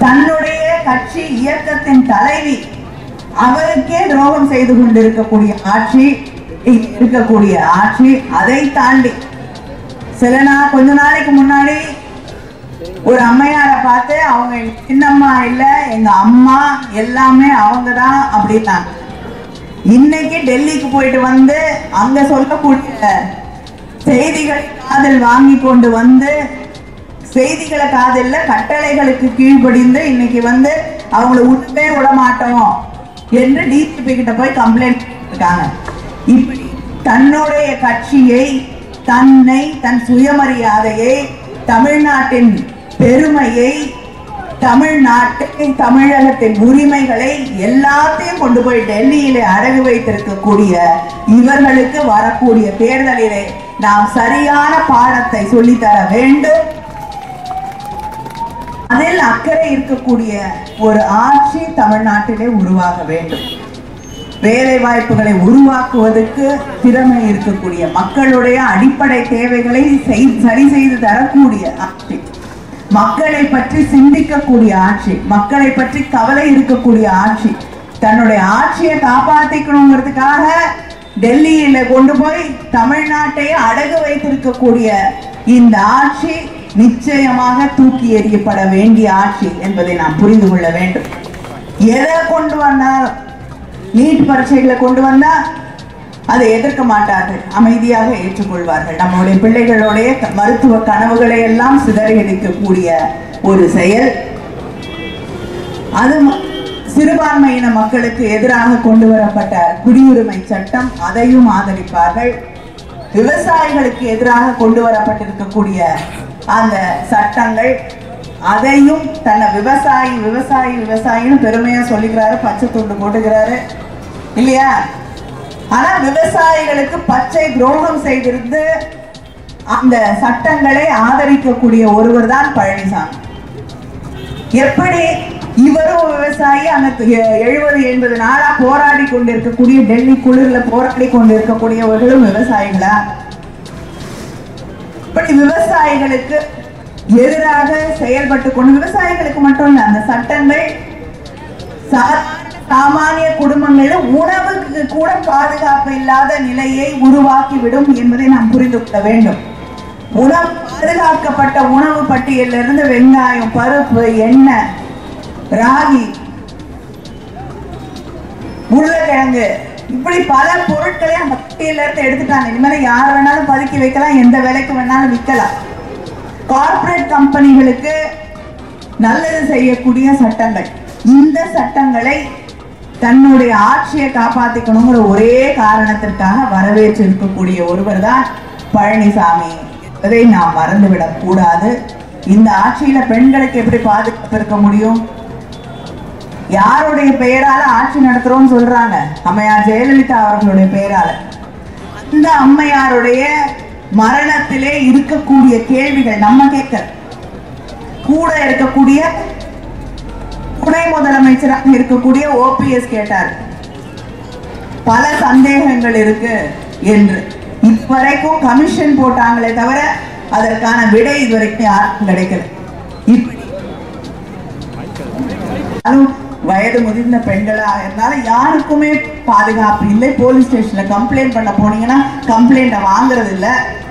தன்னுடைய கட்சி இயக்கத்தின் தலைவி அவருக்கே துரோகம் செய்து கொண்டிருக்கக்கூடிய ஆட்சி இங்க இருக்கக்கூடிய ஆட்சி அதை தாண்டி சில நாள் கொஞ்ச நாளைக்கு முன்னாடி ஒரு அம்மையாரை பார்த்து அவங்க எங்க சின்னம்மா இல்ல எங்க அம்மா எல்லாமே அவங்க தான் அப்படின்னாங்க இன்னைக்கு டெல்லிக்கு போயிட்டு வந்து அங்க சொல்லக்கூடிய செய்திகளை காதில் வாங்கி கொண்டு வந்து செய்திகளை காதில்ல கட்டளைகளுக்கு கீழ்ப்படிந்து இன்னைக்கு வந்து அவங்கள உண்மையே விட மாட்டோம் என்று டிசிபி கிட்ட போய் கம்ப்ளைண்ட் இருக்காங்க இப்படி தன்னுடைய கட்சியை தன்னை தன் சுயமரியாதையை தமிழ்நாட்டின் பெருமையை தமிழ்நாட்டின் தமிழகத்தின் உரிமைகளை எல்லாத்தையும் கொண்டு போய் டெல்லியிலே அடகு வைத்திருக்கக்கூடிய இவர்களுக்கு வரக்கூடிய தேர்தலிலே நாம் சரியான பாடத்தை சொல்லித்தர வேண்டும் அதில் அக்கறை இருக்கக்கூடிய ஒரு ஆட்சி தமிழ்நாட்டிலே உருவாக வேண்டும் வேலை வாய்ப்புகளை உருவாக்குவதற்கு திறமை இருக்கக்கூடிய மக்களுடைய அடிப்படை தேவைகளை செய்- சரி செய்து தரக்கூடிய ஆட்சி மக்களை பற்றி சிந்திக்கக்கூடிய ஆட்சி மக்களை பற்றி கவலை இருக்கக்கூடிய ஆட்சி தன்னுடைய ஆட்சியை காப்பாத்திக்கணுங்கிறதுக்காக டெல்லியில கொண்டு போய் தமிழ்நாட்டை அடகு வைத்திருக்கக்கூடிய இந்த ஆட்சி நிச்சயமாக தூக்கி எறியப்பட வேண்டிய ஆட்சி என்பதை நாம் புரிந்து கொள்ள வேண்டும் எதை கொண்டு வந்தாலும் நீட் பரீட்சைகளை கொண்டு வந்தா அதை எதிர்க்க மாட்டார்கள் அமைதியாக ஏற்றுக்கொள்வார்கள் நம்முடைய பிள்ளைகளுடைய க- மருத்துவ கனவுகளை எல்லாம் சிதறடிக்கக்கூடிய ஒரு செயல் அது ம- சிறுபான்மையின மக்களுக்கு எதிராக கொண்டு வரப்பட்ட குடியுரிமை சட்டம் அதையும் ஆதரிப்பார்கள் விவசாயிகளுக்கு எதிராக கொண்டு வரப்பட்டிருக்கக்கூடிய அந்த சட்டங்கள் அதையும் தன்னை விவசாயி விவசாயி விவசாயின்னு பெருமையா சொல்லிக்கிறாரு பச்சை துண்டு போட்டுக்கிறாரு இல்லையா ஆனா விவசாயிகளுக்கு பச்சை துரோகம் செய்திருந்து அந்த சட்டங்களை ஆதரிக்கக்கூடிய ஒருவர் தான் பழனிசாமி எப்படி இவரும் விவசாயி அந்த எழுபது எண்பது நாளா போராடி கொண்டிருக்கக்கூடிய டெல்லி குளிர்ல போராடி கொண்டிருக்கக்கூடியவர்களும் விவசாயிகளா இப்படி விவசாயிகளுக்கு எதிராக செயல்பட்டு கொண்டு விவசாயிகளுக்கு மட்டும் இல்ல அந்த சட்டங்கள் சா- சாமானிய குடும்பங்களில் உணவுக்கு கூட பாதுகாப்பு இல்லாத நிலையை உருவாக்கி விடும் என்பதை நாம் புரிந்து கொள்ள வேண்டும் உணவு பாதுகாக்கப்பட்ட உணவு பட்டியலில் இருந்து வெங்காயம் பருப்பு எண்ணெய் ராகி உருளைக்கிழங்கு இப்படி பல பொருட்களை அந்த பட்டியல இருந்து எடுத்துட்டாங்க இனிமேல் யார் வேணாலும் பதுக்கி வைக்கலாம் எந்த விலைக்கு வேணாலும் விற்கலாம் கார்ப்பரேட் கம்பெனிகளுக்கு நல்லது செய்யக்கூடிய சட்டங்கள் இந்த சட்டங்களை தன்னுடைய ஆட்சியை காப்பாத்திக்கணுங்கிற ஒரே காரணத்திற்காக வரவேற்று இருக்கக்கூடிய ஒருவர் தான் பழனிசாமி என்பதை நாம் மறந்துவிடக் கூடாது இந்த ஆட்சியில பெண்களுக்கு எப்படி பாதுகாப்பு இருக்க முடியும் யாருடைய பெயரால ஆட்சி நடத்துறோம்னு சொல்றாங்க அம்மையார் ஜெயலலிதா அவர்களுடைய பெயரால அந்த அம்மையாருடைய மரணத்திலே இருக்கக்கூடிய கேள்விகள் நம்ம கேட்க கூட இருக்கக்கூடிய துணை முதலமைச்சராக இருக்கக்கூடிய ஓபிஎஸ் கேட்டார் பல சந்தேகங்கள் இருக்கு என்று இதுவரைக்கும் கமிஷன் போட்டாங்களே தவிர அதற்கான விடை இதுவரைக்கும் யாருக்கும் கிடைக்கல இப்படி அதுவும் வயது முதிர்ந்த பெண்களா இருந்தாலும் யாருக்குமே பாதுகாப்பு இல்லை போலீஸ் ஸ்டேஷன்ல கம்ப்ளைண்ட் பண்ண போனீங்கன்னா கம்ப்ளைண்ட்டை வாங்குறது இல்ல